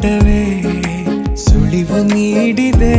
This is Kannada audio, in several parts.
ನೋಟವೇ ಸುಳಿವು ನೀಡಿದೆ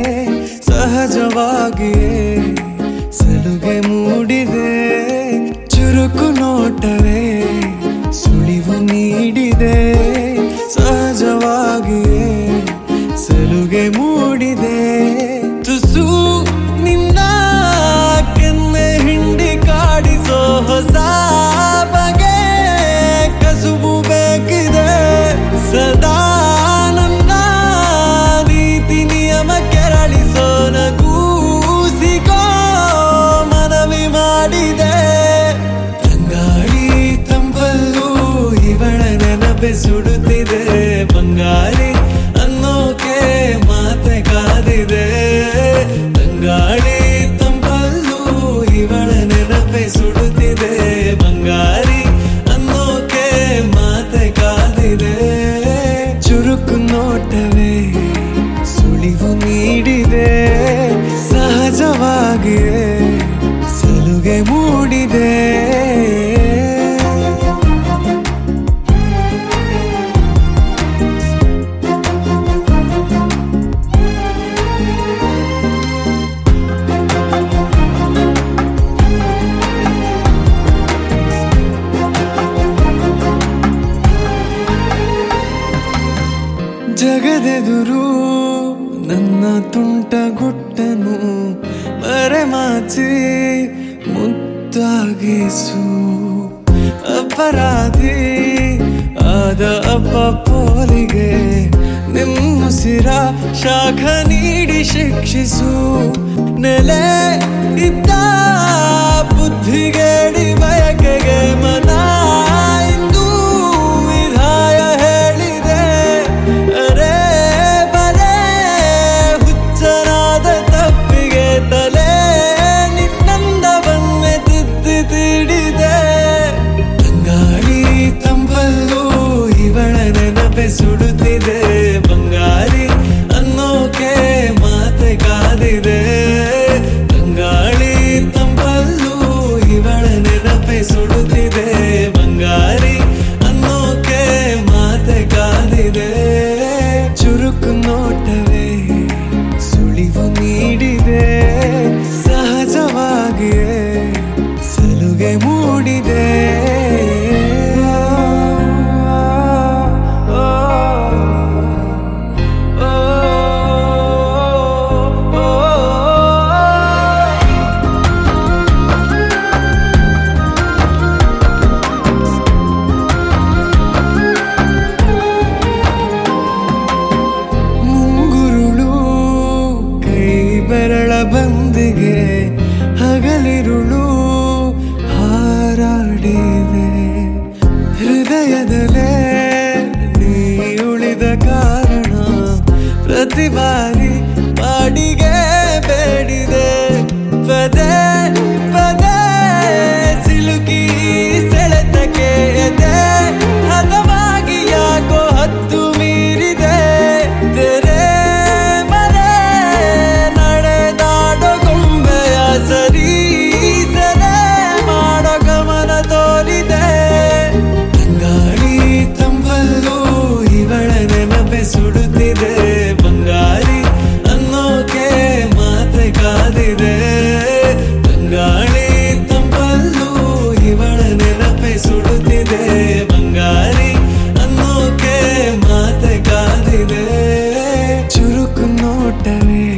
ಸಹಜವಾಗಿಯೇ ಸಲುಗೆ ಮೂಡಿದೆ ಚುರುಕು ನೋಟವೇ ಸುಳಿವು ನೀಡಿದೆ ಸಹಜವಾಗಿಯೇ ಸಲುಗೆ ಮೂಡಿದೆ ತುಸು ನಿನ್ನ ಕೆನ್ನೆ ಹಿಂಡಿ ಕಾಡಿಸೋ ಹೊಸ ಬಗೆ ಕಸುಬು ಬೇಕಿದೆ ಸದಾ ನನ್ನ ನೀತಿ ನಿಯಮ ಕೆರಳಿಸೋ ನಗೂಸಿಕೋ ಮನವಿ ಮಾಡಿದೆ ತಂಗಾಳಿ ತಂಪಲ್ಲೂ ಇವಳ ನೆನಪೆ ಸುಡುತ್ತಿದೆ ಬಂಗಾರಿ ಅನ್ನೋಕೆ ಮಾತೆ ಕಾದಿದೆ ತಂಗಾಳಿ ತಂಪಲ್ಲೂ ಇವಳ ನೆನಪೆ ಸುಡುತ್ತಿದೆ ಬಂಗಾರಿ ಅನ್ನೋಕೆ ಮಾತೆ ಕಾದಿದೆ ಚುರುಕು ನೋಟವೇ ಸುಳಿವು ನೀಡಿದೆ ಸಹಜವಾಗಿಯೇ ಸಲುಗೆ ಮೂಡಿದೆ ಜಗದೆದುರು ನನ್ನ ತುಂಟ ಗುಟ್ಟನು ಮರೆಮಾಚಿ ಮುದ್ದಾಗಿಸು ಅಪರಾಧಿ ಆದ ಅಪ್ಪ ಪೋಲಿಗೆ ನಿಮ್ಮುಸಿರ ಶಾಖ ನೀಡಿ ಶಿಕ್ಷಿಸು ನೆಲೆ ಇದ್ದ ಬುದ್ಧಿಗೇಡಿ ಬಯಕೆಗೆ ಮನ ಇಂದು ವಿಧಾಯ ಹೇಳಿದೆ ಅರೆ ಬಲೆ ಹುಚ್ಚನಾದ ತಪ್ಪಿಗೆ ತಲೆ ನಿನ್ನಂದವನ್ನೇ ತಿದ್ದಿ ತೀಡಿದೆ ತಂಗಾಳಿ ತಂಪಲ್ಲೂ ಇವಳ ನೆನಪೆ ಸುಡುತ್ತಿದೆ ಬಂಗಾರಿ ಅನ್ನೋಕೆ ಮಾತೆ ಕಾದಿದೆ ತಂಗಾಳಿ ತಂಪಲ್ಲೂ ಇವಳ ನೆನಪೆ ಸುಡುತ್ತಿದೆ ಬಂಗಾರಿ ಅನ್ನೋಕೆ ಮಾತೆ ಕಾದಿದೆ ಚುರುಕು ನೋಟವೇ ಸುಳಿವು ನೀಡಿದೆ ಸಹಜವಾಗಿಯೇ ಸಲುಗೆ ಮೂಡಿದೆ ಮುಂಗುರುಳು ಕೈ ಬೆರಳ ಬಂದಿಗೆ ಹಗಲಿರುಳು ಹಾರಾಡಿದೆ ಹೃದಯದಲ್ಲೇ ನೀ ಉಳಿದ ಕಾರಣ ಪ್ರತಿ ಬಾರಿ ಬಾಡಿಗೆ ಬೇಡಿದೆ ಪದೇ ಪದೇ ಸಿಲುಕಿ ಸೆಳೆತಕ್ಕೆ ಎದೆ ಹದವಾಗಿ ಯಾಕೋ ಹತ್ತು ಮೀರಿದೆ ತೆರೆ ಮರೆ ನಡೆದಾಡೋ ಗೊಂಬೆಯ ಸರಿ ಸೆರೆ ಮಾಡೋ ಗಮನ ತೋರಿದೆ ತಂಗಾಳಿ ತಂಬಲ್ಲೂ ಇವಳ ನೆನಪೆ ಸುಡುತ್ತಿದೆ ಬಂಗಾರಿ ಅನ್ನೋಕೆ ಮಾತೆ ಕಾದಿದೆ ತಂಗಾಳಿ ತಂಪಲ್ಲೂ ಇವಳ ನೆನಪೆ ಸುಡುತ್ತಿದೆ ಬಂಗಾರಿ ಅನ್ನೋಕೆ ಮಾತೆ ಕಾದಿದೆ ಚುರುಕು ನೋಟವೇ